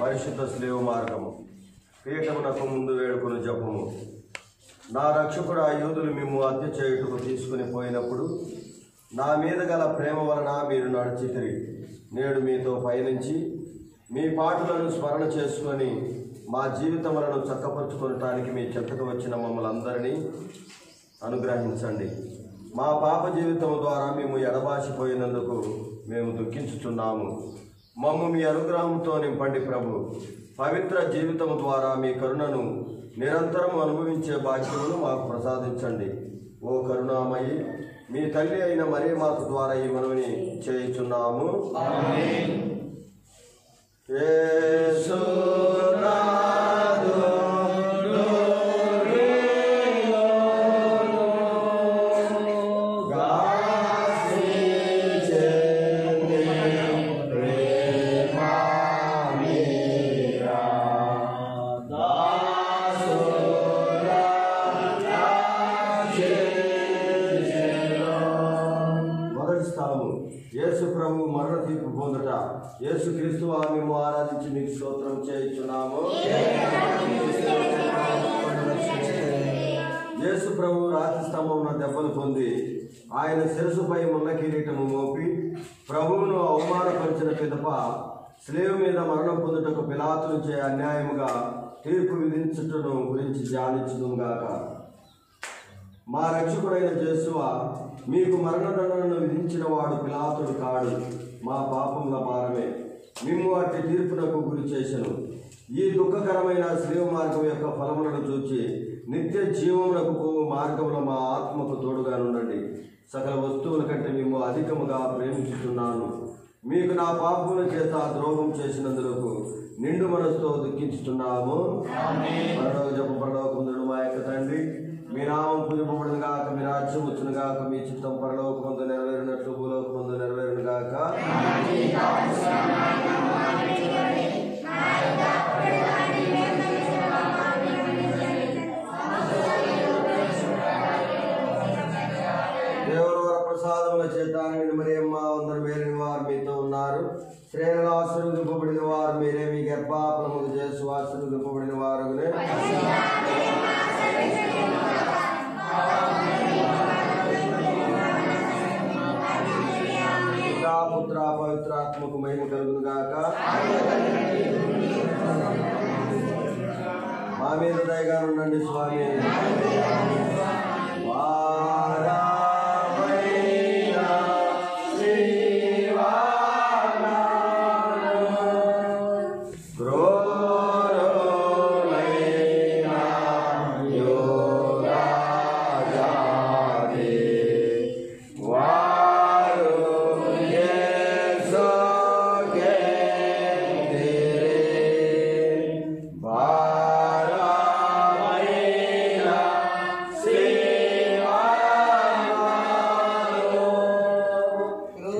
పరిశుద్ధ స్లేవ మార్గము పీఠమునకు ముందు వేడుకొని జపము నా రక్షకుడు ఆ యూదులు మేము హత్య చేయుటకు తీసుకుని పోయినప్పుడు నా మీద గల ప్రేమ వలన మీరు నడిచితిరి నేడు మీతో పయనించి మీ పాటలను స్మరణ చేసుకొని మా జీవితములను చక్కపరుచుకొనటానికి మీ చెంతకు వచ్చిన మమ్మల్ని అందరినీ అనుగ్రహించండి మా పాప జీవితం ద్వారా మేము ఎడబాసిపోయినందుకు మేము దుఃఖించుచున్నాము మమ్ము మీ అనుగ్రహంతో నింపండి ప్రభు పవిత్ర జీవితం ద్వారా మీ కరుణను నిరంతరం అనుభవించే భాగ్యమును మాకు ప్రసాదించండి ఓ కరుణామయి మీ తల్లి అయిన మరే మాత ద్వారా ఈ మనవిని చేయుచున్నాము మొదటి స్థలము యేసు ప్రభు మరణ తీర్పు పొందుట యేసు క్రీస్తు మేము ఆరాధించి మీకు స్తోత్రం చేయించున్నాము యేసు ప్రభు రాతి స్తంభమున దెబ్బలు పొంది ఆయన శిరసుపై ముళ్ళ కిరీటము మోపి ప్రభువును అవమానపరిచిన పిదప స్లేవ్ మీద మరణం పొందుటకు పిలాతు నుంచే అన్యాయముగా తీర్పు విధించుటను గురించి ధ్యానించుగాక మా రక్షకుడైన జేసువ మీకు మరణదండనను విధించిన వాడు పిలాతుడు కాడు మా పాపముల భారమే మిమ్ము అట్టి తీర్పునకు గురి చేసెను ఈ దుఃఖకరమైన శ్రీవ మార్గం యొక్క ఫలములను చూచి నిత్య జీవమునకు పోవు మార్గములో మా ఆత్మకు తోడుగా నుండండి సకల వస్తువుల కంటే మేము అధికముగా ప్రేమించుతున్నాను మీకు నా పాపముల చేత ద్రోహం చేసినందులకు నిండు మనసుతో దుఃఖించుతున్నాము పరలోక జప పరలోకముందుడు మా యొక్క తండ్రి మీ నామం పూజింపబడిన గాక మీ రాజ్యం వచ్చును గాక మీ చిత్తం పరలోకమందు నెరవేరినట్లు భూలోకమందు నెరవేరును గాక దేవుడు వర ప్రసాదముల చేత నిండు మరియమ్మ అందరు వేరిన వారు మీతో ఉన్నారు శ్రేణులు ఆశీర్వదింపబడిన వారు మీరే మీ గర్భాపలములు చేసి ఆశీర్వదింపబడిన వారు పితా పుత్ర పవిత్రాత్మకు మహిమ కలుగును గాక మా మీద దయగా ఉండండి స్వామి వారావైన శ్రీవాణము క్రోరోలైన యోగాజాతి వారు యేసుకే తెరే భారమైన శ్రీవాణము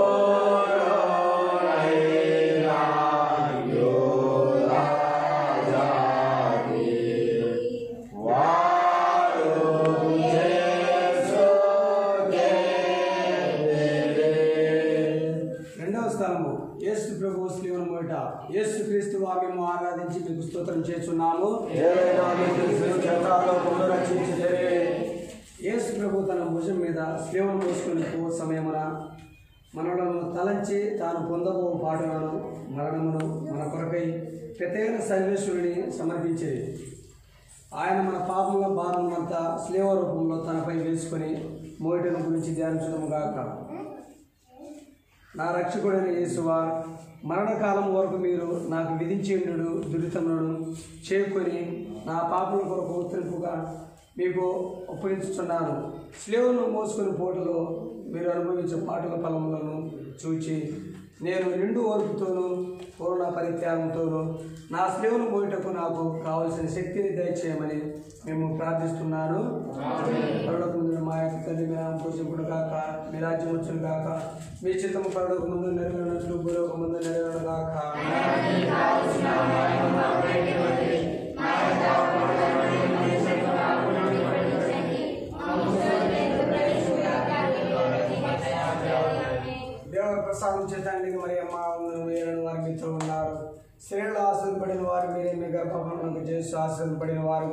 క్రోరోలైన యోగాజాతి వారు యేసుకే తెరే రెండవ స్థలము యేసు ప్రభు శ్రీవన్ మొదట యేసు క్రీస్తు వాక్యము ఆరాధించి మీకు స్తోత్రం చేస్తున్నాము ఏదైనా మీకు తెలిసిన చట్టాల్లో కొందరు రక్షించితే యేసు ప్రభు తన భుజం మీద శ్రీవన్ మోసుకొని పో సమయమున మనలను తలంచి తాను పొందబో పాటలను మరణమును మన కొరకై ప్రత్యేక సర్వేశ్వరుని సమర్పించేది ఆయన మన పాపముల భారమంతా స్లేవ రూపంలో తనపై వేసుకొని మోయటను గురించి ధ్యానించడము గాక నా రక్షకుడైన యేసువా మరణకాలం వరకు మీరు నాకు విధించేండు దురితములను చేరుకొని నా పాపల కొరకు ఉత్తరింపుగా మీకు ఒప్పగించుతున్నాను స్లేవును మోసుకొని పోటులో మీరు అనుభవించే పాటల ఫలములను చూచి నేను నిండు ఓర్పుతోనూ పూర్ణ పరిత్యాగంతోనూ నా స్లేవును పోయిటకు నాకు కావలసిన శక్తిని దయచేయమని మేము ప్రార్థిస్తున్నాను పరలోక ముందు మా యొక్క తల్లి మీ నామం పూజింపుడు కాక మీ రాజ్యం వచ్చును కాక మీ చిత్తము పరలోక ముందు నెరవేరినట్లు భూలోక ముందు నెరవేరును కాక దేవుని ప్రసాదం చేతండి మరి అమ్మ వేరని వారి మీతో ఉన్నారు స్త్రీలలో ఆశ్రదింపడిన వారు మీరే మీ గర్భఫలమునకు చేసి ఆశ్రదింపడిన వారు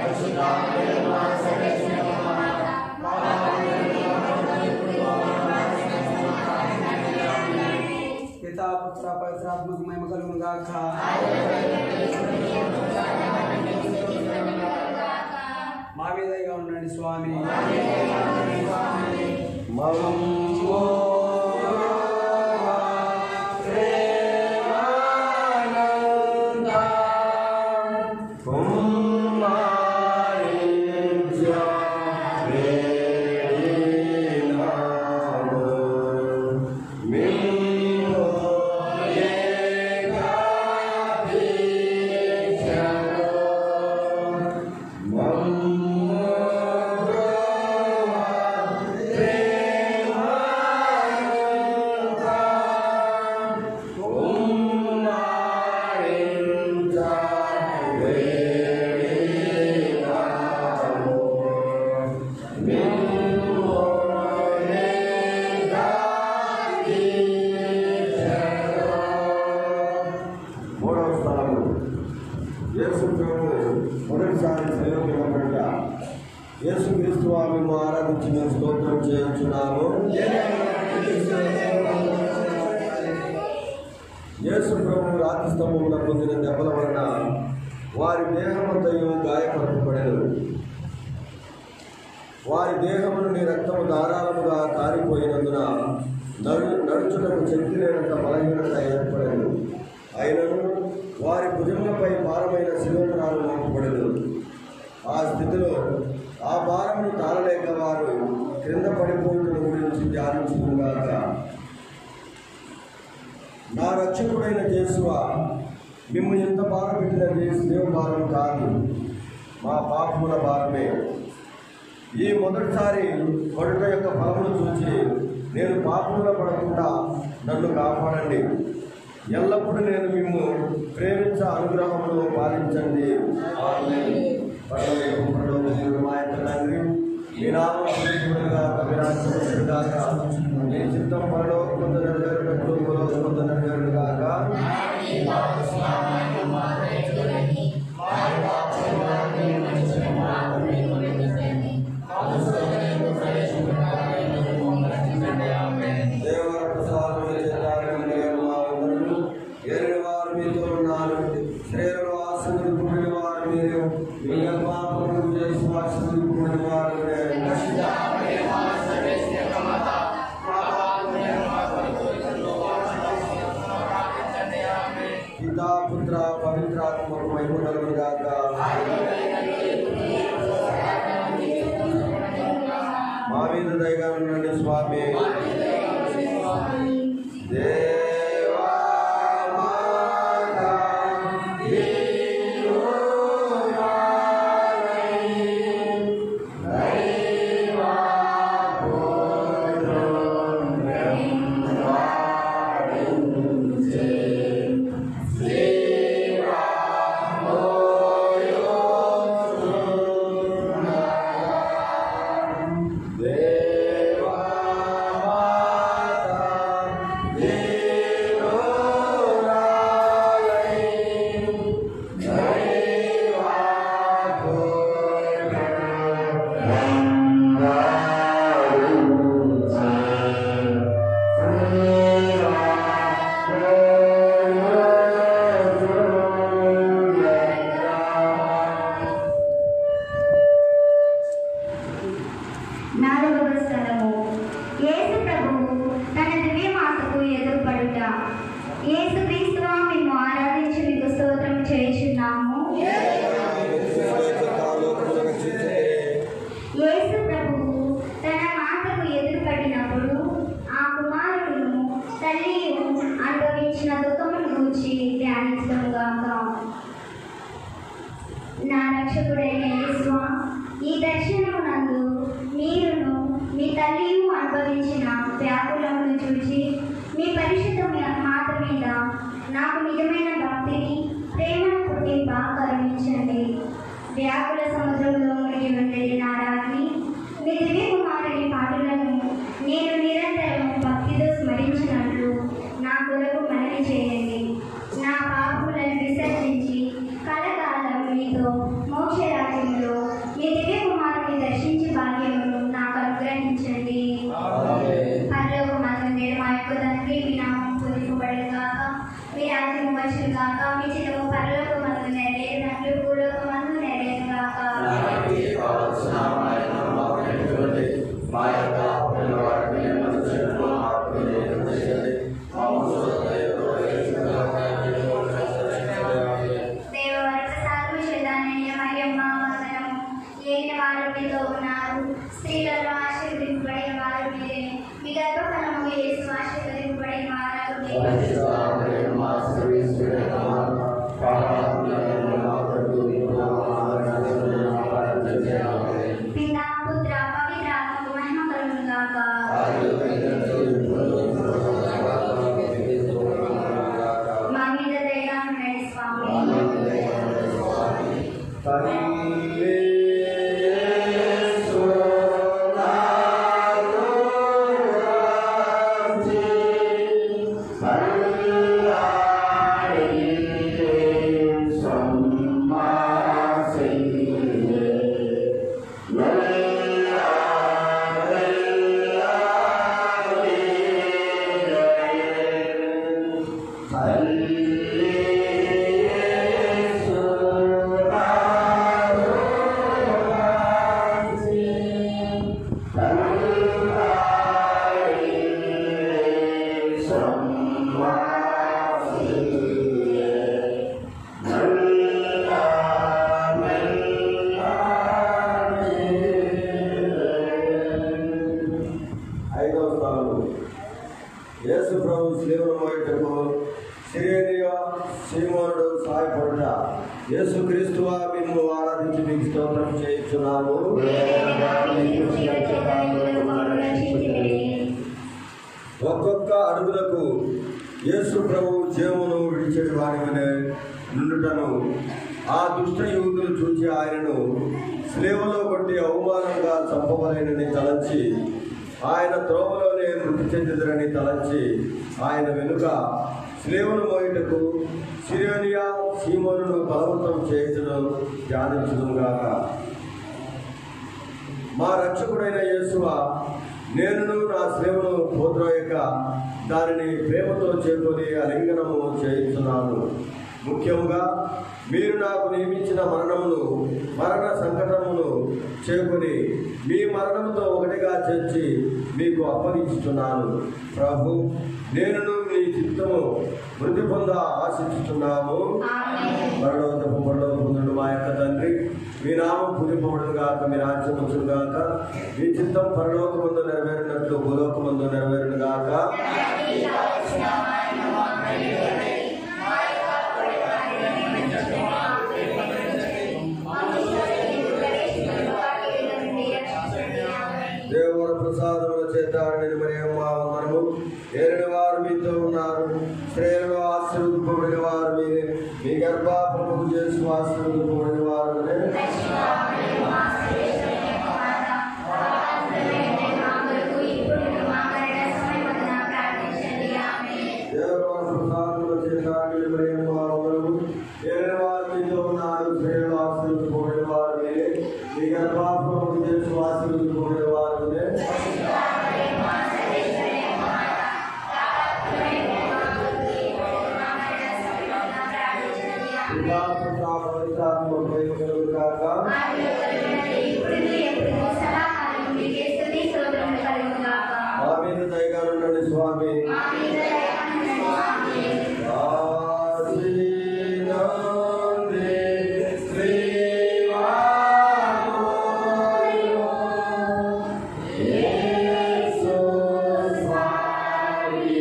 పితా పుత్ర పవిత్రాత్మక మహిమ కలుగును గాక మా మీదగా ఉండండి స్వామి మూడవ స్థలము యేసు ప్రభు మొదటిసారి సెలవు ఇవ్వబడ్డ యేసు క్రీస్తు వారిని ఆరాధించి మేము స్తోత్రం చేయించున్నాము యేసు ప్రభు రాతి స్తంభమున పొందిన దెబ్బల వలన వారి దేహమంతయు గాయపరచబడేది వారి దేహమును నీ రక్తము ధారాళముగా కారిపోయినందున నడు నడుచుటకు శక్తి లేనంత బలహీనత ఏర్పడదు అయినను వారి భుజములపై భారమైన శిలోకరాలు మోపబడదు ఆ స్థితిలో ఆ భారమును తాళలేక వారు క్రింద పడిపోతున్న గురించి ధ్యానించుగాక నా రక్షకుడైన జేసువా మిమ్మల్ని ఎంత బాధ పెట్టిన చేసి దేవు భారం కాదు మా పాపముల భారమే ఈ మొదటిసారి పడుట యొక్క ఫలమును చూసి నేను పాపంలో పడకుండా నన్ను కాపాడండి ఎల్లప్పుడూ నేను మిమ్ము ప్రేమించ అనుగ్రహమును పాలించండి ఆమేన్. పరలోకము, పరలోకము, మా యొక్క తండ్రి మీ నామం పరిశుద్ధుడుగా, అభిరాజ్యముగాక. మీ చిత్తం పరలోకమందు నెరవేరునట్లు భూలోకమందు నెరవేరునుగాక. దేవర ప్రసాదము చేతారని మా వందనము. ఏలిన వారు మీతో ఉన్నారు స్త్రీలలో ఆశీర్వదింపబడిన వారు మీరు మీ పాపములు చేసి ఆశీర్వదింపబడిన వారు పితా పుత్ర పవిత్రాత్మకు మహిమ కలుగుగాక మా మీద దయగా ఉండండి స్వామి దేవా మాతా దేవా నాలుగవ స్థలము యేసు ప్రభువు తన దివ్యమాతకు ఎదురుపడుట యేసు క్రీస్తువా మేము ఆరాధించి మీకు స్తోత్రం చేయుచున్నాము యేసు ప్రభువు తన మాతకు ఎదురుపడినప్పుడు ఆ కుమారుడును తల్లియు అనుభవించిన దుఃఖమును గూర్చి ధ్యానించగాక నా రక్షకుడైన యేసువా ఈ దర్శనమునందు మీరును మీ తల్లియు అనుభవించిన వ్యాకులమును చూచి మీ పరిశుద్ధ మాత మీద నాకు నిజమైన భక్తిని ప్రేమను పుట్టింప కరుణించండి వ్యాకుల సముద్రంలో మునిగి ఉండేది నా రాత్రి మీ దివ్య కుమారుని పాటలను నేను నిరంతరం భక్తితో స్మరించినట్లు నా కొరకు మనవి చేయండి మీ రాజ్యం వచ్చును గాక మీ చిత్తము పరలోకమందు నెరవేరినట్లు భూలోకమందు నెరవేరును గాక మా యొక్క పిల్లవాడిని మనుషులను దేవవరప్రసాదము చేదానయ్య మరియమ్మ వందనము ఏలిన వారు మీతో ఉన్నారు స్త్రీలలో ఆశీర్వదింపబడిన వారు మీరే మీ గర్భఫలము యేసు ఆశీర్వదింపబడిన వారు మీరే పితా పుత్ర పవిత్ర ఆత్మకు మహిమ కలుగును గాక మా మీద దయగా ఉండండి స్వామి ఐదవ స్థానం యేసు ప్రభు శిలువను మోయటకు సిరేనియా సీమోనుడు సహాయపడుట యేసు క్రీస్తువా మేము ఆరాధించి మీకు స్తోత్రం చేయించున్నాము ఒక్కొక్క అడుగులకు యేసు ప్రభు జీవమును విడిచేటి వారివనే నుండుటను ఆ దుష్ట యువకులు చూచి ఆయనను స్లేవలో కొట్టి అవమానంగా చంపవలేనని తలంచి ఆయన త్రోవలోనే మృతి చెందుదరని తలంచి ఆయన వెనుక స్లేవను మోయుటకు సిరియోనియా సీమోనును బలవంతం చేయించడం ధ్యానించడం గాక మా రక్షకుడైన యేసువ నేనును నా సేవను పోద్రోయక దానిని ప్రేమతో చేకొని అలింగనము చేయించున్నాను ముఖ్యముగా మీరు నాకు నియమించిన మరణమును మరణ సంకటమును చేకొని మీ మరణముతో ఒకటిగా చేర్చి మీకు అప్పగించుతున్నాను ప్రభు నేనును మీ చిత్తము మృతి పొంద ఆశిస్తున్నాము పరలోకపు పరలోకముందుడు మా యొక్క తండ్రి మీ నామం పూజింపబడును గాక మీ రాజ్యం వచ్చును గాక మీ చిత్తం పరలోకమందు నెరవేరినట్లు భూలోకమందు నెరవేరును గాక దేవుని ప్రసాదముల చేత నేను మరి అమ్మా ఉన్నాము ఏరిన వారు మీతో ఉన్నారు స్త్రీలలో ఆశీర్వదింపబడిన వారు మీరే మీ గర్భాపము చేసి ఆశీర్వదింపబడిన వారు దేవుని ప్రసాదముల చేత నేను మరి అమ్మా ఉన్నాము ఏరిన వారు మీతో ఉన్నారు స్త్రీలలో ఆశీర్వదింపబడిన వారు మీరే మీ గర్భాపము చేసి ఆశీర్వదింపబడిన వారు పితా పుత్ర పవిత్రాత్మ ప్రేమ గాక మా మీద దయగా ఉండండి స్వామి ఆశీర్వాదే శ్రీవారు యేసు స్వామి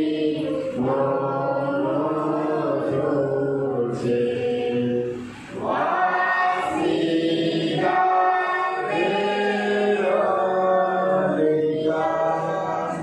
మోజే వాసిగా వేరోనిగా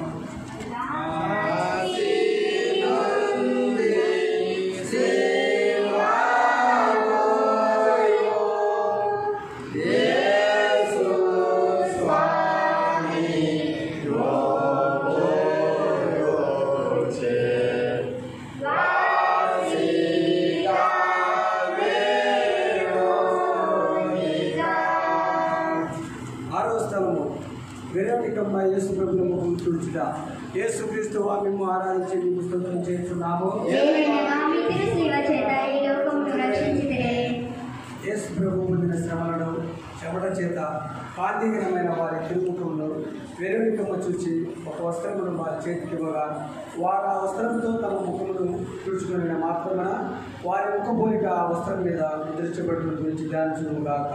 ఆరవ స్థలము వెరోనికమ్మ యేసు ప్రభుల ముఖం తుడుచుట యేసుక్రీస్తు వారు మేము ఆరాధించి మీకు స్తోత్రం చేస్తున్నాము దేవైన మీ తిరుశివ చేత ఈ లోకమును రక్షించితిరే యేసు ప్రభు పొందిన శ్రమలను చెమట చేత కాంతికరమైన వారి తిరుగుముఖంలో వెరువికమ్మ చూచి ఒక వస్త్రమును వారి చేతికి ఇవ్వగా వారు ఆ వస్త్రంతో తమ ముఖమును తుడుచుకుని మాత్రమే వారి ముఖ పోలిక ఆ వస్త్రం మీద ముద్రించబడిన గురించి ధ్యానించుగాక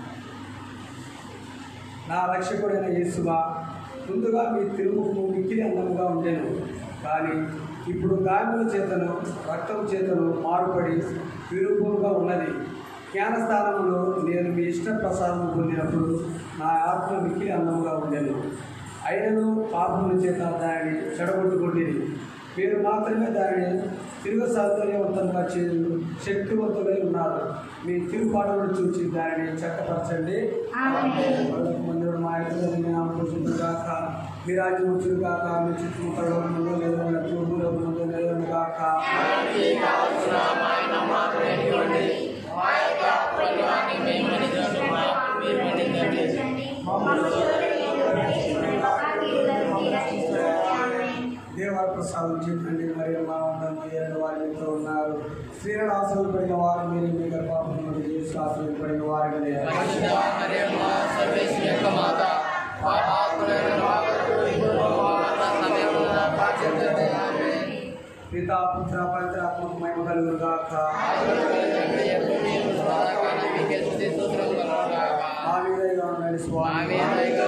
నా రక్షకుడైన యేసువా ముందుగా మీ తిరుగుము మిక్కిలి అందంగా ఉండేను కానీ ఇప్పుడు గాయముల చేతను రక్తం చేతను మారుపడి విరూపముగా ఉన్నది జ్ఞానస్థానంలో నేను మీ ఇష్ట ప్రసాదం పొందినప్పుడు నా ఆత్మ మిక్కిలి అందంగా ఉండేను అయినను పాపముల చేత దానిని చెడగొట్టుకుంటుంది మీరు మాత్రమే దానిని తిరుగు సౌకర్యవంతంగా చేయు శక్తివంతులై ఉన్నారు మీ తిరుగుబాటును చూసి దానిని చక్కపరచండి ఆమేన్. వాళ్ళకు మందిరం మా యొక్క నామం కాక మీ రాజ్యం వచ్చును కాక మీ చుట్టుముక్కల ముందు నిలవనట్లు భూలోకం ముందు నిలవను కాక దేవాల ప్రసాదం చెప్పండి మరి మా ఉండము ఏడు వారి మీతో ఉన్నారు స్త్రీలను ఆశ్రయపడిన వారు మీరు మీ గర్భాపం నుండి చేసి ఆశ్రయపడిన వారిని పితా పుత్ర పవిత్రాత్మక మహిమ కలుగును గాక ఆ విధంగా ఉండండి స్వామి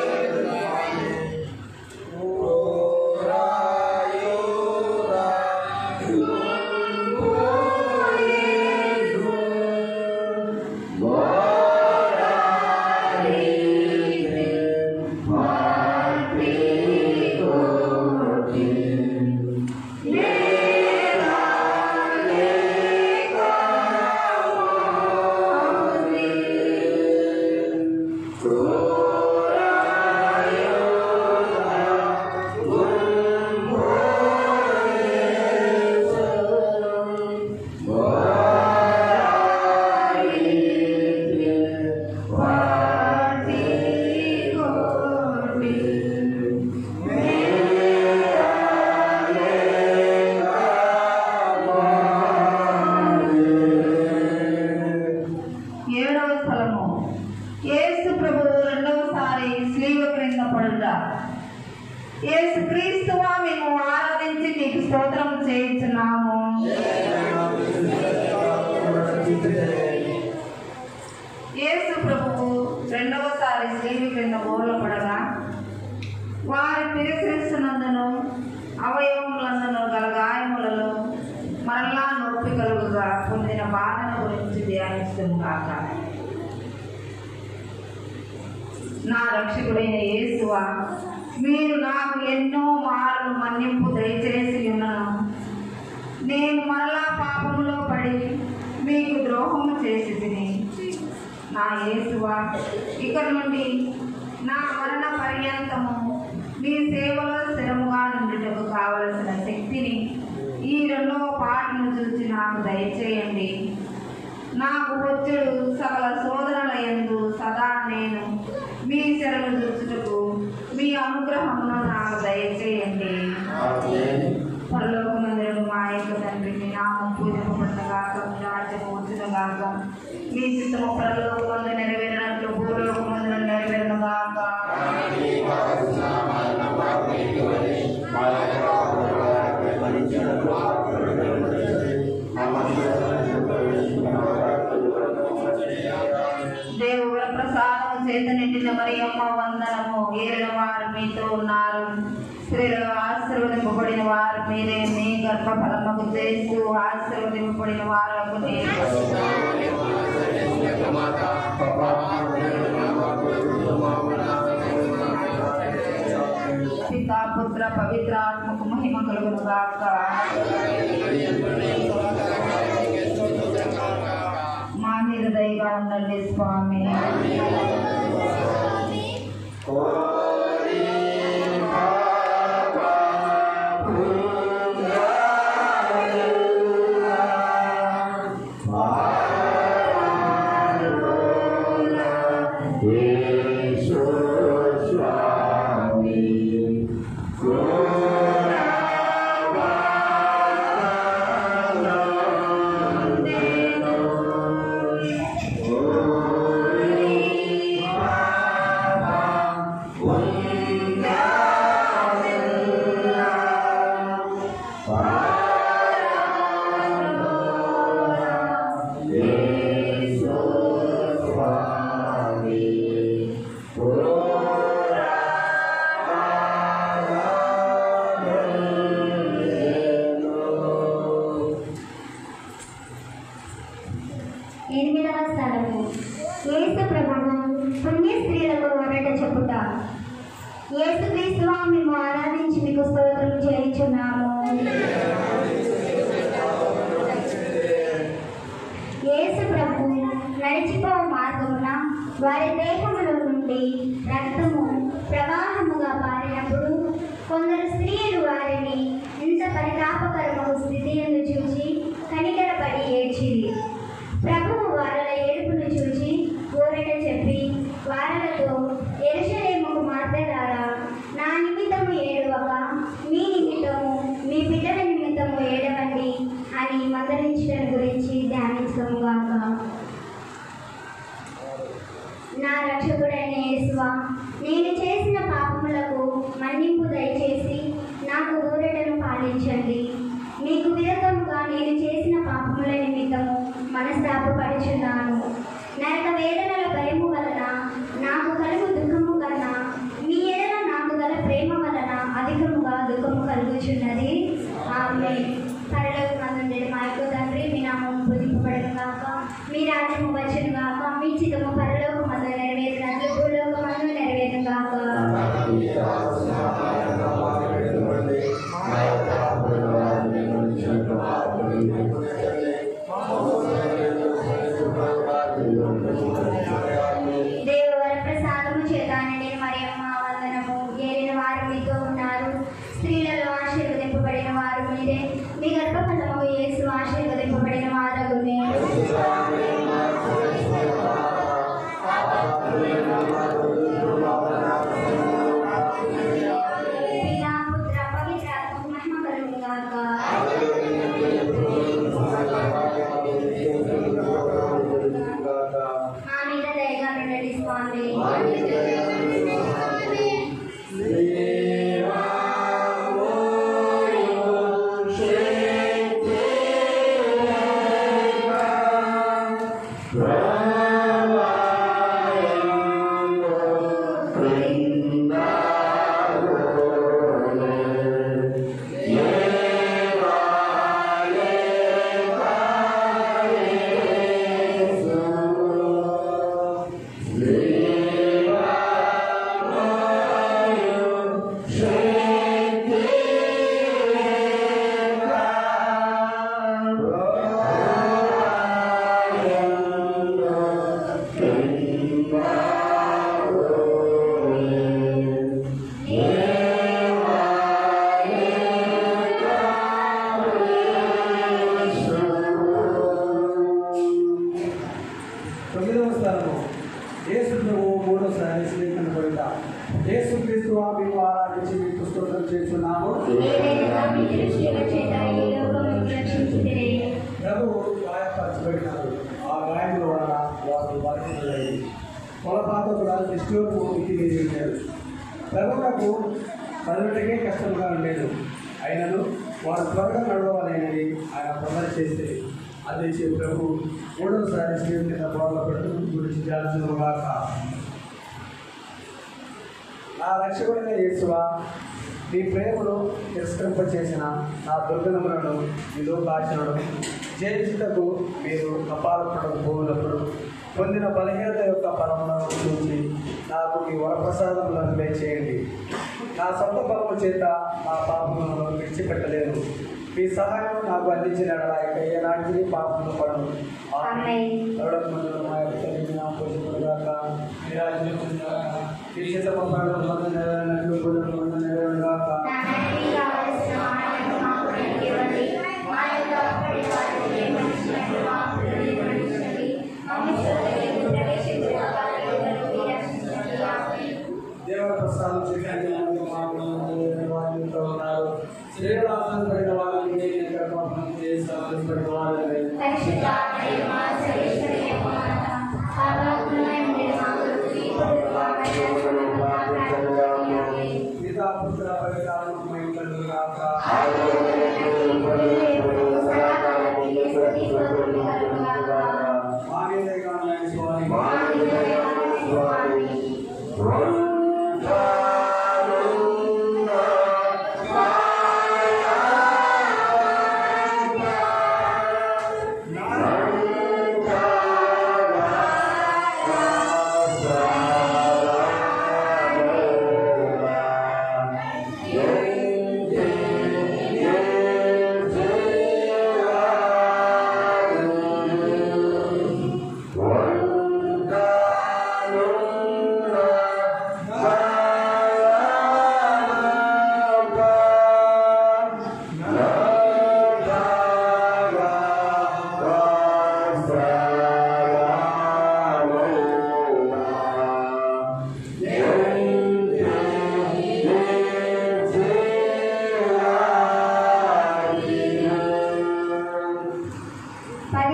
ఏడవ స్థలము యేసు ప్రభు రెండవసారి స్లీవ క్రింద పడుట యేసు క్రీస్తువా మేము ఆరాధించి నీకు స్తోత్రం చేయించున్నాము యేసు ప్రభువు రెండవసారి స్లీవ క్రింద బోర్ల పడగా వారి తిరస్కరిస్తున్నందును అవయవములందును గల గాయములలో మరలా నొప్పి కలుగుగా పొందిన బాధను గురించి ధ్యానిస్తుంది కాక నా రక్షకుడైన యేసువా మీరు నాకు ఎన్నో మార్లు మన్నింపు దయచేసి ఉన్నాను నేను మరలా పాపములో పడి మీకు ద్రోహము చేసి తిని నా యేసువా ఇక నుండి నా మరణ పర్యంతము మీ సేవలో స్థిరముగా నుండుటకు కావలసిన శక్తిని ఈ రెండవ పాటను చూసి నాకు దయచేయండి నాకు వచ్చుడు సకల శోధనల యందు సదా నేను మీ శరణు చూచుటకు మీ అనుగ్రహమును నాకు దయచేయండి పరలోకమందిరము మా యొక్క తండ్రి మీ నామం పూజింపబడినగాక మీ రాజ్యము వచ్చినగాక మీ చిత్తము పరలోకమందు నెరవేరినట్లు భూలోకమందు నెరవేరినగాక దేవుల ప్రసాదము చేత నిండిన మరి అమ్మ వందనము ఏలిన వారు మీతో ఉన్నారు స్త్రీలలో ఆశీర్వదింపబడిన వారు మీరే మీ గర్భ ఫలముకు చేస్తూ ఆశీర్వదింపబడిన వారు పితా పుత్ర పవిత్ర ఆత్మకు మహిమ కలుగును గాక మా మీద దయగా ఉండండి స్వామి Jesús, Swami, ఎనిమిదవ స్థలము యేసు ప్రభువు పుణ్య స్త్రీలకు వరట చెప్పుట యేసుక్రీస్తువా మేము ఆరాధించి మీకు స్తోత్రం చేయించున్నాము యేసు ప్రభు నడిచిపో మార్గమున వారి దేహములో నుండి రక్తము ప్రవాహముగా పారినప్పుడు కొందరు స్త్రీలు వారిని ఇంత పరితాపకరము స్థితి ఎందు చూచి కనికరపడి ఏడ్చిరి ప్రభువు వారల ఏడుపును చూచి ఊరట చెప్పి వారలతో ఎరుషలేముకు మార్తెలారా నా నిమిత్తము ఏడవక మీ నిమిత్తము మీ బిడ్డల నిమిత్తము ఏడవండి అని మందలించడం గురించి ధ్యానించముగాక నా రక్షకుడైన యేసువా నేను చేసిన పాపములకు మన్నింపు దయచేసి నాకు ఊరటను పాలించండి మీకు విరకముగా నేను చేసిన పాపముల నిమిత్తము మనస్తాపపడుచున్నాను నరక వేదనల భయము వలన నాకు కలుగు దుఃఖము కన్నా మీ ఎడల నాకు గల ప్రేమ వలన అధికముగా దుఃఖము కలుగుచున్నది ఆమె పరలోక మందుండేది మా యొక్క తండ్రి మీ నామం పూజింపబడను గాక మీ రాజ్యము వచ్చును గాక మీ చిత్తము పరలోక మందు నెరవేరినట్లు భూలోక మందు నెరవేరును గాక దేవవర ప్రసాదము చేతానని మరియమ్మ వందనము ఏలిన వారు మీతో ఉన్నారు స్త్రీలలో ఆశీర్వదింపబడిన వారు మీరే మీ గర్భఫలము యేసు ఆశీర్వదింపబడిన వారగునే పితా పుత్ర పవిత్ర ఆత్మకు మహిమ కలుగును గాక మా మీద దయగా నుండి స్వామి తొమ్మిదవ స్థలము యేసు ప్రభు మూడోసారి స్నేహితుని కొడుక యేసు క్రీస్తు మేము ఆరాధించి మీకు స్తోత్రం చేస్తున్నాము ఏదైనా మీ దృష్టిలో చేత ఈ లోకము రక్షించుదిరే ప్రభు గాయపరచబడినారు ఆ గాయముల వలన వారు బాధితులయ్యి పొలపాత కూడా నిష్ఠూరము ఇది వేశారు ప్రభువులకు చదువుటకే కష్టంగా ఉండేది అయినను వారు త్వరగా నడవాలనేది ఆయన ప్రమరి చేస్తే అందించే ప్రభు మూడోసారి స్నేహితుల కింద బోర్ల పెట్టడం గురించి జాల్సినగాక నా రక్షకుడైన యేసువా నీ ప్రేమను తిరస్కరింపచేసిన నా దుర్గణములను నీలో కాచినడు జయించుటకు మీరు అపారపడకు పోయినప్పుడు పొందిన బలహీనత యొక్క పరములను చూసి నాకు మీ వరప్రసాదములను చేయండి నా సొంత బలము చేత నా పాపములను విడిచిపెట్టలేను మీ సహాయం నాకు అందించిన ఇక ఏ నాటికి పాపములు పడను ఆమేన్. కరుణముందున మా యొక్క తల్లి నా పూజింపుడుగాక, మీ రాజ్యం వచ్చునుగాక, మీ చిత్తము పరలోకమందు నెరవేరినట్లు భూలోకమందు నెరవేరునుగాక. నాన్నకి కావలసిన ఆహారం మాకు ఇవ్వండి మా యొక్క అప్పటి వారిని మనుషులకు మాకు మనుషులకి మనుషులకి ప్రవేశించడానికి మీరు రక్షించండి ఆమేన్. దేవుని ప్రసాదం స్వీకరించడానికి మాకు వారితో ఉన్నారు స్త్రీలు ఆనందపడిన వారికి నేను ఇక్కడ పాపం చేసి ఆనందపడిన వారిని పరిశుద్ధ ప్రేమ సర్వేశ్వరి మాత పరలోకమునందు మాకు ఇప్పుడు మా మరణమున ఆమేన్. పితా పుత్ర పవిత్రాత్మ మహిమకలుగుగాక. మా మీదగా ఉన్న స్వామి Amen.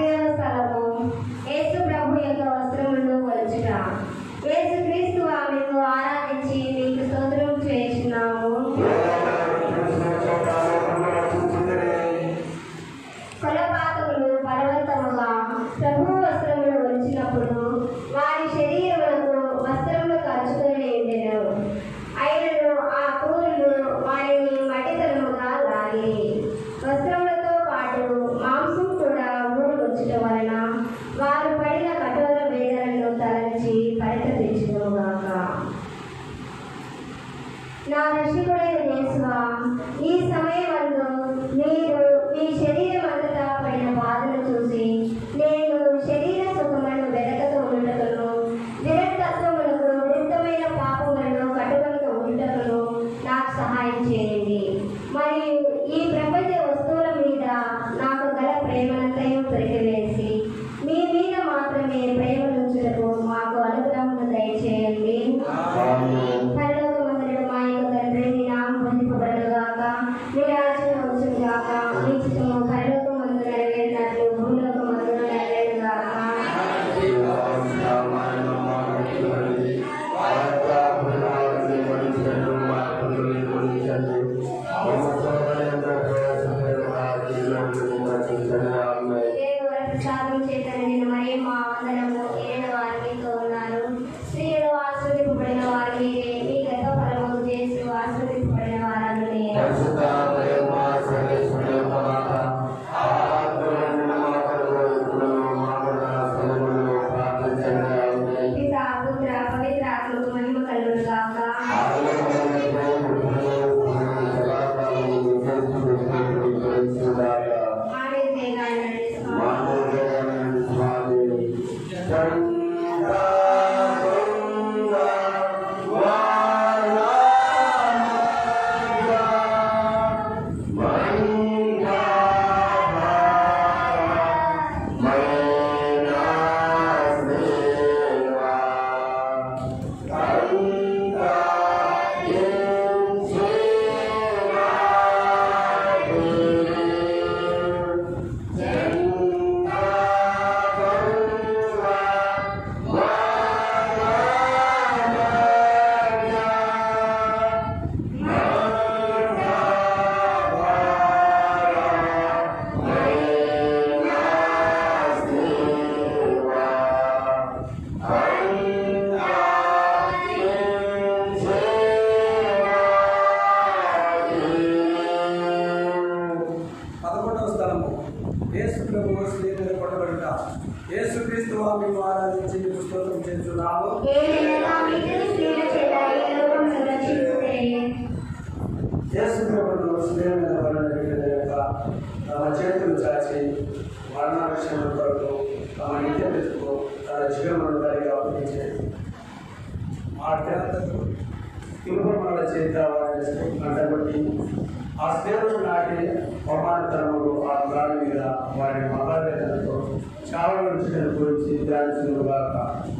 పదిహేవ స్థలము యేసు ప్రభు యొక్క వస్త్రములను వలుచుట యేసు క్రీస్తు ఆమెకు ఆరాధించి మీకు స్తోత్రం చేస్తున్నాము కొలపాతకులు బలవంతముగా ప్రభు వస్త్రములు ఒలిచినప్పుడు వారి శరీరములకు వస్త్రములు ఖర్చుకొని ఉండెను అయినను ఆ కూరులు వారిని మట్టితనముగా లాగి వస్త్రములతో పాటు మాంసం కూడా ఊరు వచ్చుట వలన వారు పడిన కఠోర వేదనను తలంచి పరితపించుగాక నా రక్షకుడైన యేసువా ఈ సమయమందు మీరు మీ శరీరం అంతటా పడిన బాధను చూసి నేను శరీర సుఖములను వెనకతో ఉండటను విరక్తత్వములకు విరుద్ధమైన పాపములను కట్టుకొనక ఉండటను నాకు సహాయం చేయండి మరియు ఈ ప్రపంచ వస్తువుల మీద నాకు గల ప్రేమనంతయు పెరిగివేసి మీ మీద మాత్రమే ప్రేమ ఉంచుటకు మాకు అనుగ్రహం దయచేయండి పరలోకమందున మా యొక్క తండ్రి నీ నామం పొందింపబడుగాక నీ రాజ్యం వచ్చుగాక నీ చిత్తము పరలోకమందు నెరవేరినట్లు భూలోకమందు నెరవేరుగాక దేవుడు ప్రసాదం చేత నిన్న మరి మా వందనము ఏడు వారు మీతో ఉన్నారు స్త్రీలు ఆశ్రదింపబడిన వారు మీరే మీ గత ఫలము చేసి ఆశ్రదింపబడిన వారు మీరే పిత పుత్ర పవిత్ర ఆత్మకు మహిమ కలుగును గాక ఆడేదే గాని పదకొండవ స్థలము యేసు ప్రభు స్త్రీ మీద కొట్టబడుట యేసు క్రీస్తు మేము ఆరాధించి మీకు స్తోత్రం చేస్తున్నాము ఏదైనా మిగిలిన స్త్రీల చేత ఈ లోకమును రక్షించుటే యేసు ప్రభుడు స్త్రీ మీద పడిన తమ చేతులు చాచి మరణ విషయం కొరకు తమ నిత్య వెతుకు తన జీవనం దానికి అప్పగించేది ఆ తెలంతకు తిరుమల చేత వారిని కంటబట్టి ఆ స్త్రీలను నాటి అవమానతరములు ఆ గాలి మీద వారి మహావేదనతో చాలా నుంచి గురించి ధ్యానించుగాక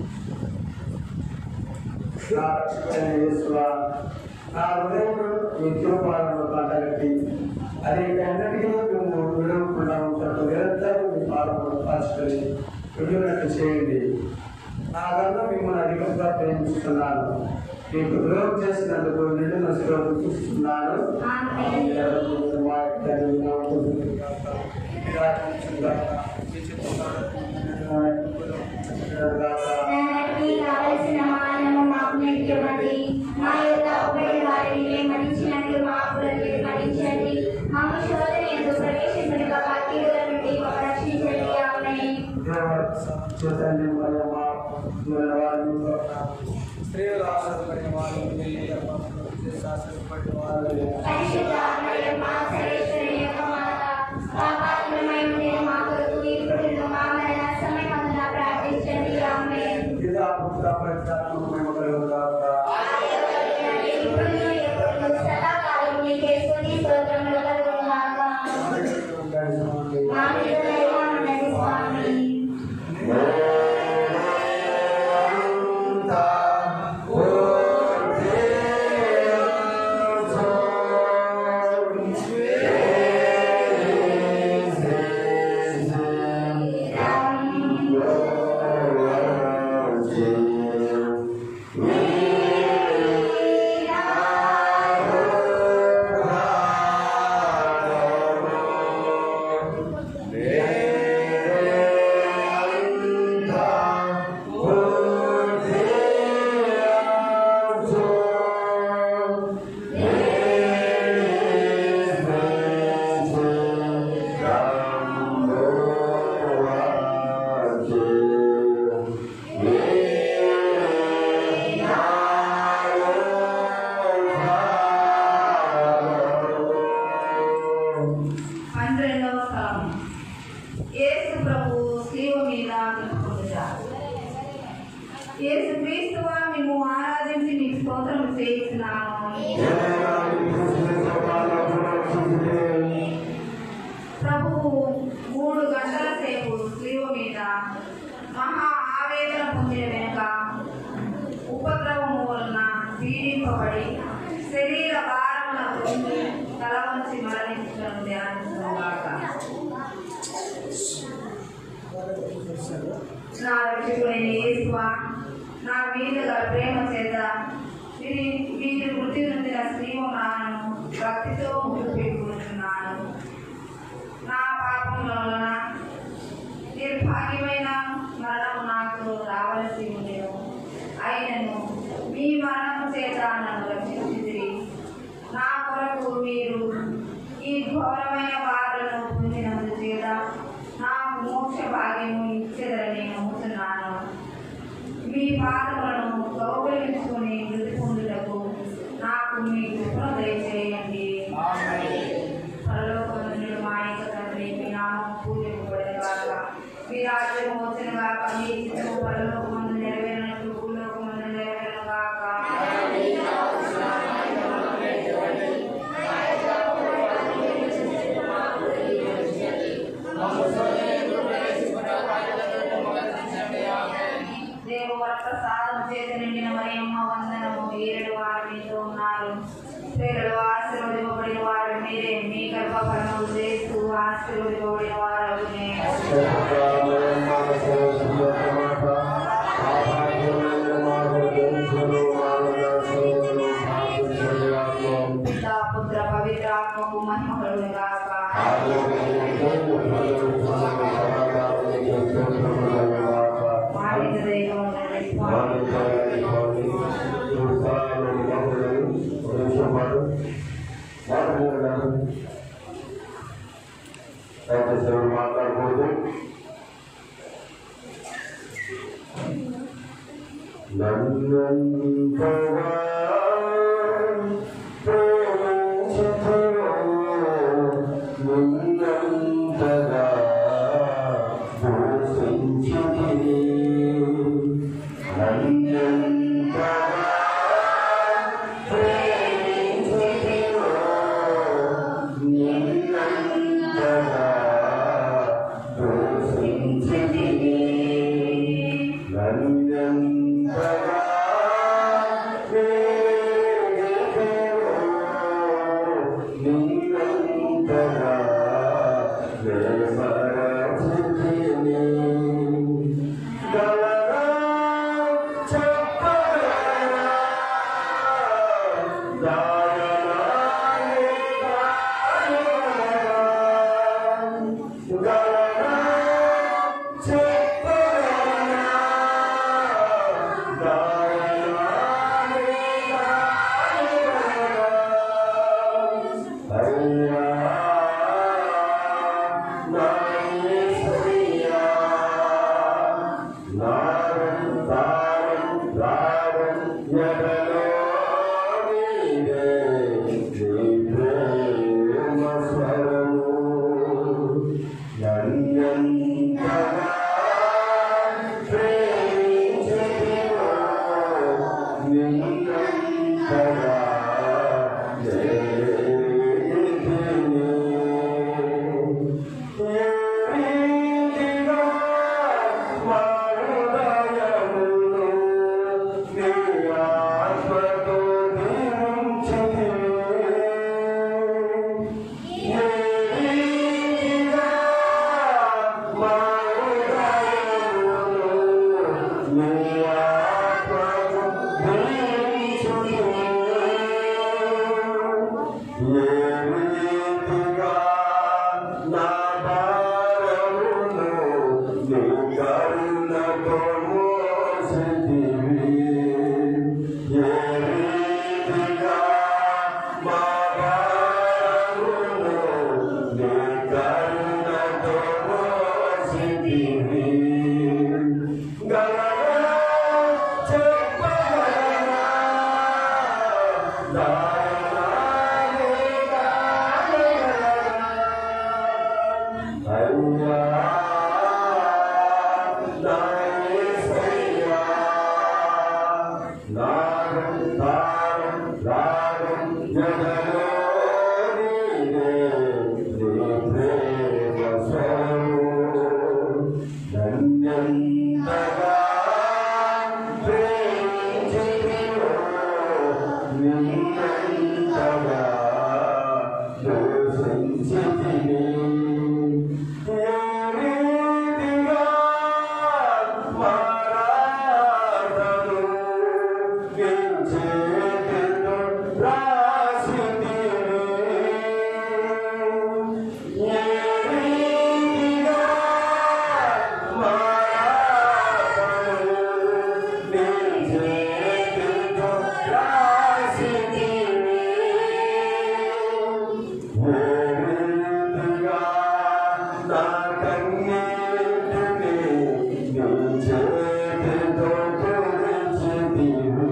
నా రక్షకుడైన యేసువా, నా హృదయంలో మీ తిరుపాలను కంటగట్టి అది ఎన్నటికీ మేము విడవకుండా ఉంటూ నిరంతరం మీ పాలనను పంచుకొని విడినట్టు చేయండి నా వల్ల మిమ్మల్ని అధికంగా ప్రేమిస్తున్నాను మీకు ద్రోహం చేసినందుకు నిండు నసులో చూస్తున్నాను ఆమేన్. మా తండ్రి నామములో దానికి కావలసిన మానము మాకు నేర్పమని మా యొక్క అప్పుడైన వారిని వెంబడించినట్లు మా అప్పులను వెంబడించండి మాకు శోధన ఎందుకు ప్రవేశించక కీడుల నుండి మాకు రక్షించండి ఆమేన్. చూడండి మరియు మా వారిని స్త్రీలు ఆశ్రదపడిన వారు ఆశ్రదపడిన వారు పరిశుద్ధ మరియమ్మ, సర్వేశ్వరుని యొక్క మాత, పాపాత్ములమై ఉండే మా కొరకు ఇప్పుడును మా మరణ సమయమందున ప్రార్థించండి ఆమేన్. పితా పుత్ర పరిత్రాత్మకు మహిమ కలుగుగాక. ఇప్పుడును ఎప్పుడును సదాకాలం నీకే స్తుతి స్తోత్రములు కలుగునుగాక. మా మీద దయ ఉండండి స్వామి Yeah. శిలువ మీద నిలుపుకుంటారు యేసు క్రీస్తువా మేము ఆరాధించి మీకు స్తోత్రం చేస్తున్నాము ప్రభువు మూడు గంటల సేపు శిలువ మీద మహా ఆవేదన పొందిన వెనుక ఉపద్రవం వలన పీడింపబడి శరీర భారములకు తల వంచి మరణించడం ధ్యానిస్తున్నాక నా రక్షకుడైన యేసువా నా మీద గల ప్రేమ చేత వీరి వీరి మృతి నొందిన శ్రీమనాను భక్తితో ముందు పెట్టుకుంటున్నాను నా పాపముల వలన నిర్భాగ్యమైన మరణం నాకు రావలసి ఉండేను అయినను మీ మరణం చేత నన్ను రక్షించింది నా కొరకు మీరు ఈ ఘోరమైన బాధలను పొందినందు చేత నాకు మోక్ష భాగ్యము ఇచ్చేదని నమ్ముతున్నాను మీ పాదములను గౌరవించుకుని మృతి పొందుటకు నాకు మీ కృపను దయచేయండి పరలోకమందుడు మా యొక్క తండ్రి మీ నామం పూజింపబడిన గాక మీ రాజ్యం వచ్చిన గాక మీ చిత్తము పరలోకమందు నెరవేరినట్లు భూలోకమందు నెరవేరిన గాక దేవు వరప్రసాదం చేత నిండిన మరియమ్మ వందనము ఏడు వారు మీతో ఉన్నారు స్త్రీలలో ఆశీర్వదింపబడిన వారు మీరే మీ గర్భఫలము చేస్తూ ఆశీర్వదింపబడిన వారు పితా పుత్ర పవిత్ర ఆత్మకు మహిమ కలుగును గాక మాడిన దైవం అయ్యా ఎంతగా ప్రేమించితివో నిన్నంతగా దూషించితిని. ఏ రీతిగా మారాడను నీ చేతితో రాసితిని. ఏ రీతిగా మారాడను నీ చేతితో రాసితిని. వేరుగా నా కన్నీటిని నీ చేతితో తుడిచితివి.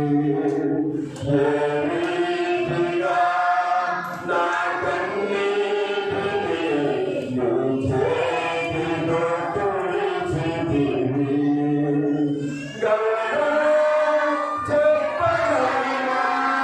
వేరుగా నా కన్నీటిని నీ చేతితో తుడిచితివి. గౌరవం చెప్పగలనా?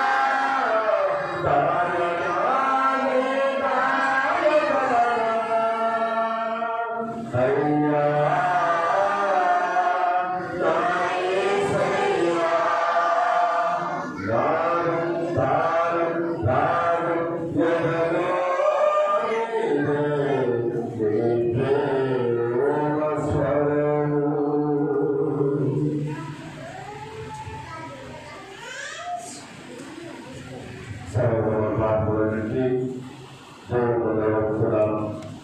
సర్వమాత్మలకి దేవుడు దేవస్తున్నాను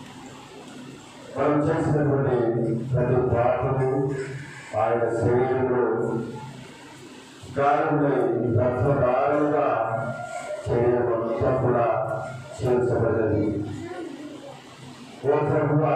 మనం చేసినటువంటి ప్రతి పాటలు ఆయన శరీరంలో గాలిని రక్తదారులుగా చేయడం అంతా కూడా చేర్చబడ్డది ఓ ప్రభువా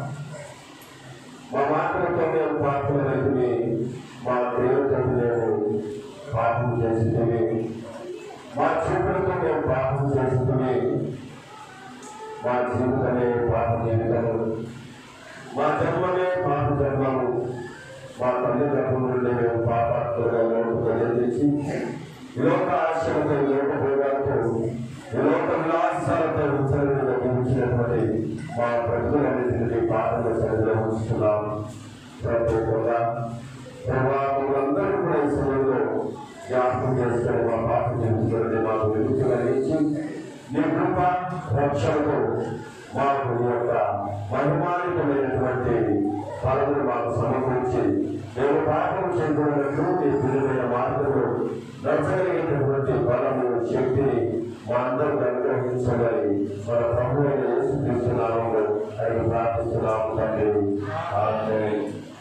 మా మాటలతో మేము పాత్రలైతే మా దేవుడికి మేము పాపం చేసింది మా చూపులతో మేము పాపం చేస్తుంది మా జీవితమే పాప జీవితము మా జన్మమే పాప జన్మము మా తల్లి గర్భం నుండి మేము పాపాత్మగా లోటు కలిగించి లోక ఆశలతో లోక భోగాలతో లోక విలాసాలతో ఉత్తరంగా జీవించినటువంటి మా ప్రజలన్నింటినీ పాపంలో సరిగ్గా ఉంచుతున్నాం ప్రత్యేకంగా ప్రభావములందరూ కూడా ఈ సమయంలో జ్ఞాపకం చేసుకొని మా పాప జీవితంలో మాకు వెలుగు కలిగించి నీ కృప రక్షణతో మాకు నీ యొక్క మహిమానితమైనటువంటి ఫలములు మాకు సమకూర్చి మేము పాపం చేయకూడదు నీ విలువైన మార్గంలో నచ్చగలిగినటువంటి బలము శక్తిని మా అందరూ అనుగ్రహించగలి మన ప్రభు అయిన యేసు క్రీస్తునామంలో అడిగి ప్రార్థిస్తున్నాము తండ్రి ఆమేన్.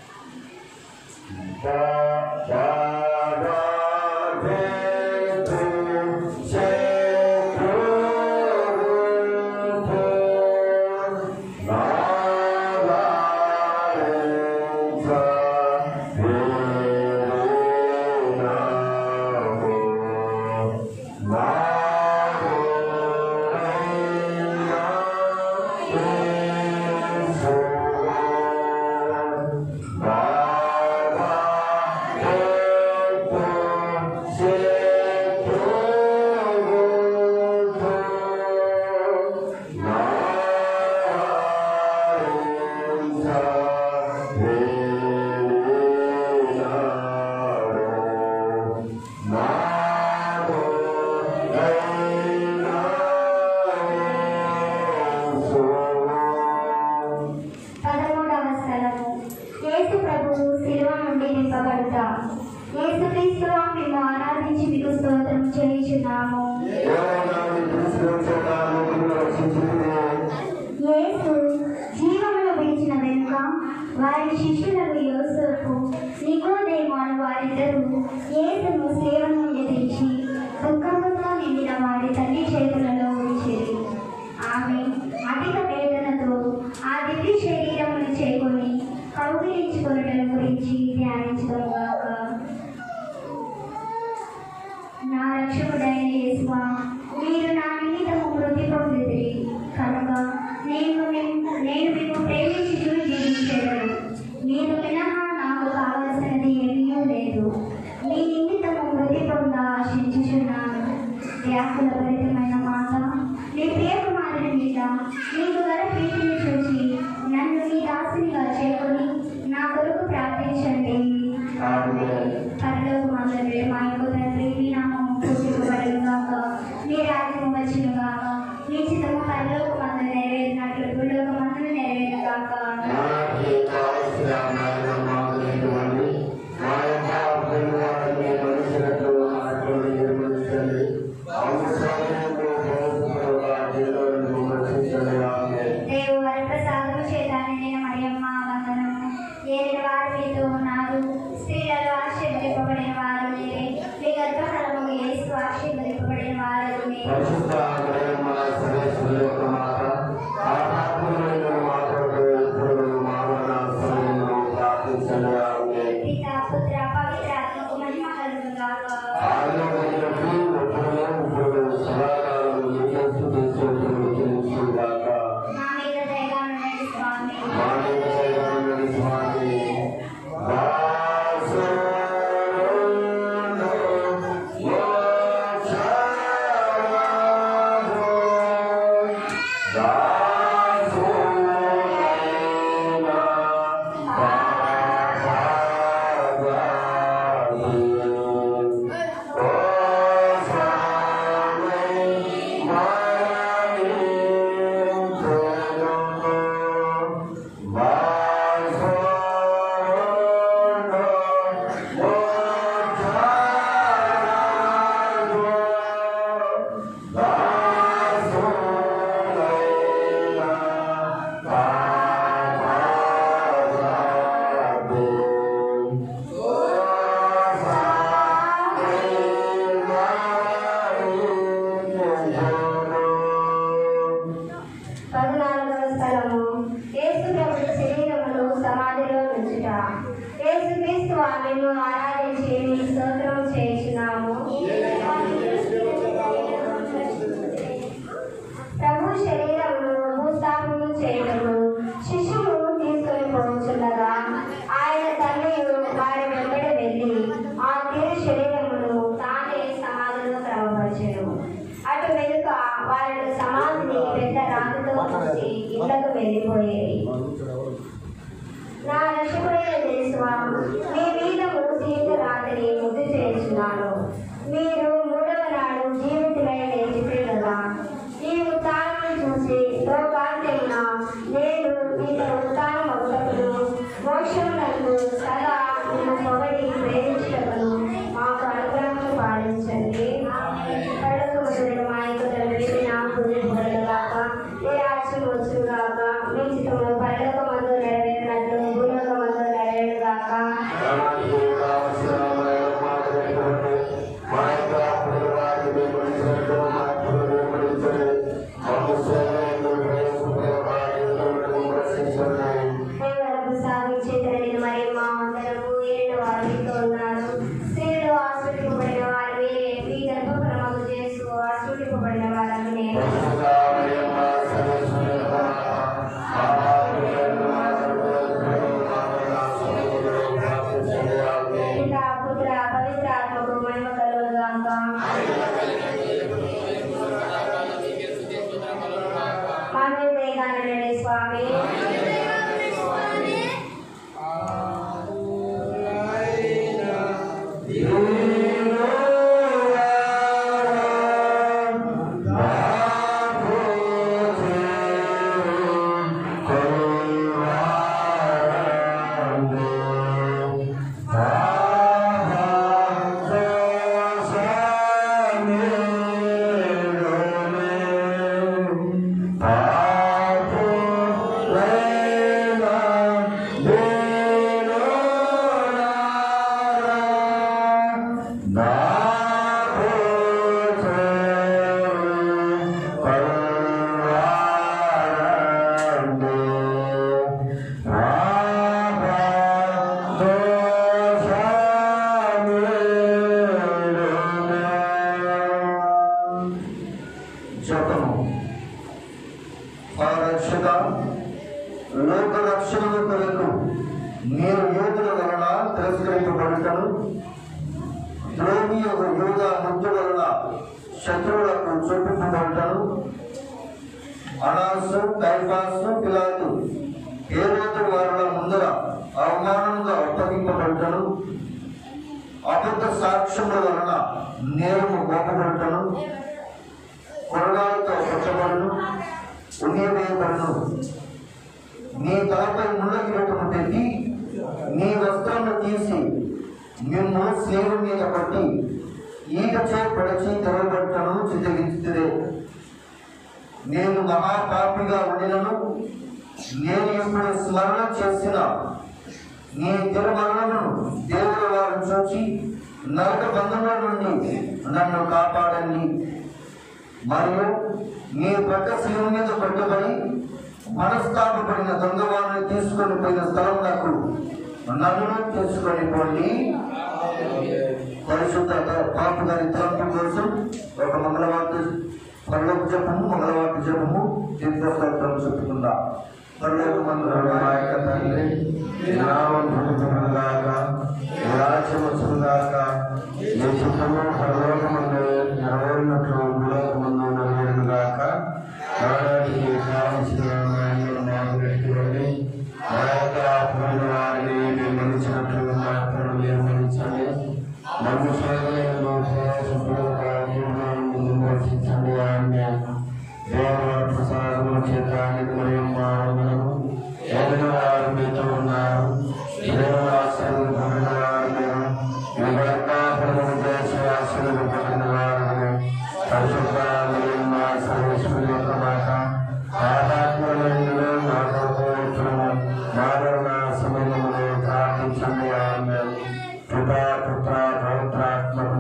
పదమూడవ స్థలము యేసు ప్రభువు శిలువ నుండి నింపబడుట యేసుక్రీస్తులో మేము ఆరాధించి మీకు స్తోత్రం చేయుచున్నాము యేసు జీవమును విడిచిన వెనుక వారి శిష్యులకు యోసేపు నికోదేము అను వారిద్దరూ యేసును సేవ నుండి తెచ్చి దుఃఖముతో నిండిన వారి తల్లి చేతులలో ఉంచిరి ఆమె అధిక వేదనతో ఆ దివ్య శరీరమును చేకొని కౌగిలించుకొనుటల గురించి ధ్యానించగాక నా రక్షకుడైన యేసువా మీరు నా నిమిత్తము మృతి పొందిదిరి కనుక నేను మిమ్- నేను మీకు ప్రేమించి జీవించేదను మీరు మినహా నాకు కావలసినది ఏమీ లేదు మీ నిమిత్తము మృతి పొంద ఆశించుచున్నాను వ్యాకుల భరితమైన మాట నీ ప్రియకుమారుని మీద నీకు గల ప్రీతిని చూసి నన్ను నీ దాసునిగా చేకొని నా కొరకు యేసుక్రీస్తు మేము ఆరాధించి మీకు స్తోత్రం చేస్తున్నాము ప్రభు శరీరమును భూస్థాపనము చేయటము శిష్యులు తీసుకొని పోచుండగా ఆయన తండ్రి వారి వెంబడి వెళ్ళి ఆ తీరు శరీరమును తానే సమాధిలో క్రమపరిచెను అటు వెనుక వాళ్ళను సమాధిని పెద్ద రాతితో మూసి ఇళ్లకు వెళ్ళిపోయేది నా రక్షకుడైన దేశమా మీ మీద మూసీత రాత్రి ముద్దు చేస్తున్నాను మీరు మూడవ నాడు జీవితులై లేచిపోయి కదా ఈ ఉత్తానం చూసి లోకాంతమున నేను మీతో ఉత్తానం అవుటకును మోక్షములకు సదా నిన్ను పొగడి ప్రేమించటకును మాకు అనుగ్రహం పాలించండి కళ్ళకు మొదలు మా యొక్క తండ్రి నాకు పొగడగాక ఏ ఆశలు వచ్చుగాక మీ చిత్తము పరలోక మందు నెరవేరినట్లు భూలోక మందు నెరవేరుగాక దేవరకు సాగించే తండ్రిని మరియు మా అందరము ఏడు వారితో ఉన్నారు స్త్రీలు ఆశ్రయింపబడిన వారు మీరే మీ గర్భఫలము చేస్తూ ఆశ్రయింపబడిన వారని నేను పిత పుత్ర పవిత్ర ఆత్మకు మహిమ కలుగుగాక మానవ వేగానండి స్వామి జపము రక్షక లోక రక్షణల కొరకు మీరు యోగుల వలన తిరస్కరింపబడటను ద్రోహి ఒక యోగ ముద్దు వలన శత్రువులకు చూపింపబడటను అనాసు కైఫాసు పిలాతు ఏ రోజు వారుల ముందర అవమానంగా అప్పగింపబడటను అబద్ధ సాక్ష్యముల వలన నేరము మోపబడటను కొరడాలతో కొట్టబడును ఉనియవేయబడును నీ తలపై ముళ్ళ కిరీటము పెట్టి నీ వస్త్రము తీసి మిమ్ము సేవ మీద పట్టి ఈగచే పడిచి తెరవబట్టను చిత్తగించుతురే నేను మహాపాపిగా ఉండినను నేను ఇప్పుడు స్మరణ చేసిన నీ తిరుమరణను దేవుడు వారు చూచి నరక బంధముల నుండి నన్ను కాపాడండి మరియు నీ పక్క శిలువ మీద పట్టుబడి మనస్తాపపడిన దొంగవాణ్ణి తీసుకొని పోయిన స్థలం నాకు నన్ను తీసుకొని పోండి పరిశుద్ధ పాప గారి తలంపు కోసం ఒక మంగళవార్త పర్లోక జపము మంగళవార్త జపము తీర్థస్తోత్రం చెప్పుకుందాం పర్లోక మంగళ యొక్క తండ్రి నీ నామం పొందుతున్నగాక నీ రాజ్యం వచ్చుగాక నీ చిత్తము పరలోకమందు నెరవేరినట్లు భూలోకమందు నెరవేరుగాక నానాటికి కావలసిన నాయకులు మాకు పెట్టుకోండి మా యొక్క ఆత్మల వారిని మేము మన్నించినట్లు మా ఆత్మను మీరు మన్నించండి నన్ను స్వయంలో ముందు రక్షించండి ఆమె దేవుడు ప్రసాదము చేతానికి మరియు మానవులను ఏదైనా వారు మీతో ఉన్నారు దేవుడు ఆశీర్వదించిన వారు మీ వర్ణాపరము చేసి ఆశీర్వదించిన వారు పరిశుద్ధ మరియు మా సర్వేశ్వరి యొక్క మాట ఆధ్యాత్మికంలో మాతో కూర్చున్న మానవ సమయంలో ప్రార్థించండి ఆమె పితా పుత్ర పవిత్రాత్మక